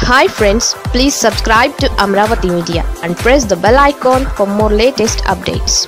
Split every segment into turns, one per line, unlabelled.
hi friends please subscribe to Amaravati media and press the bell icon for more latest updates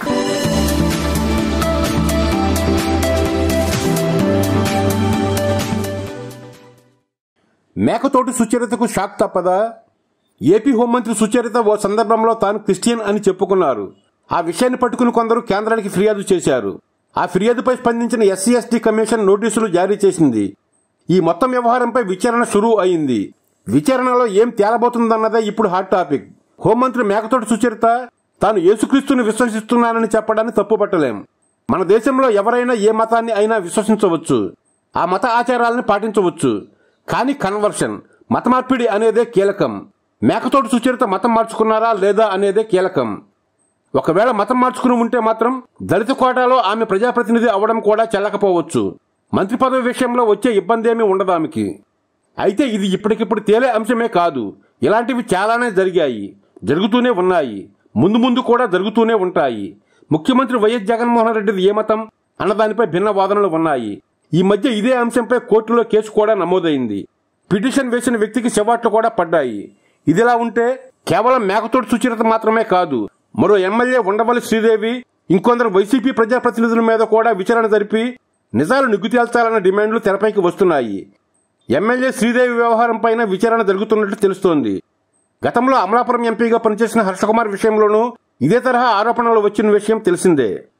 Mekathoti సుచరితకు shock తప్పదా AP హోంమంత్రి సుచరిత ఓ సందర్భంలో తాను Christian అని చెప్పుకున్నారు ఆ విషయాన్ని పట్టుకుని కొందరు కేంద్రానికి ఫిర్యాదు చేశారు ఆ ఫిర్యాదుపై స్పందించిన ఎస్సీ ఎస్టీ కమిషన్ నోటీసులు జారీ చేసింది ఈ మొత్తం వ్యవహారంపై విచారణ షురూ అయింది విచారణలో ఏం తేలబోతుందన్నదే ఇప్పుడు హాట్ టాపిక్ హోంమంత్రి మేకతోటి సుచరిత తాను యేసుక్రీస్తుని విశ్వసిస్తున్నానని చెప్పడాన్ని తప్పుపట్టలేం మన దేశంలో ఎవరైనా ఏ మతాన్ని అయినా విశ్వసించవచ్చు ఆ మత ఆచారాలను పాటించవచ్చు కానీ కన్వర్షన్ మత మార్పిడి అనేదే కీలకం మేకతోటి సుచరిత మతం మార్చుకున్నారా లేదా అనేదే కీలకం ఒకవేళ మతం మార్చుకుని ఉంటే మాత్రం దళిత కోటాలో ఆమె ప్రజాప్రతినిధి అవడం కూడా చెల్లకపోవచ్చు మంత్రి పదవి విషయంలో వచ్చే ఇబ్బంది ఏమీ ఉండదు ఆమెకి అయితే ఇది ఇప్పటికిప్పుడు తేలే అంశమే కాదు ఇలాంటివి చాలానే జరిగాయి జరుగుతూనే ఉన్నాయి ముందు ముందు కూడా జరుగుతూనే ఉంటాయి ముఖ్యమంత్రి వైఎస్ జగన్మోహన్ రెడ్డిది ఏ మతం అన్నదానిపై భిన్న వాదనలు ఉన్నాయి ఈ మధ్య ఇదే అంశంపై కోర్టులో కేసు కూడా నమోదైంది పిటిషన్ వేసిన వ్యక్తికి చెవాట్లు కూడా పడ్డాయి ఇదిలా ఉంటే కేవలం మేకతోటి సుచరిత మాత్రమే కాదు మరో ఎమ్మెల్యే ఉండవల్లి శ్రీదేవి ఇంకొందరు వైసీపీ ప్రజాప్రతినిధుల మీద కూడా విచారణ జరిపి నిజాలు నిగ్గు తేల్చాలన్న డిమాండ్లు తెరపైకి వస్తున్నాయి ఎమ్మెల్యే శ్రీదేవి వ్యవహారం పైన విచారణ జరుగుతున్నట్టు తెలుస్తోంది గతంలో అమలాపురం ఎంపీగా పనిచేసిన హర్షకుమార్ విషయంలోనూ ఇదే తరహా ఆరోపణలు వచ్చిన విషయం తెలిసిందే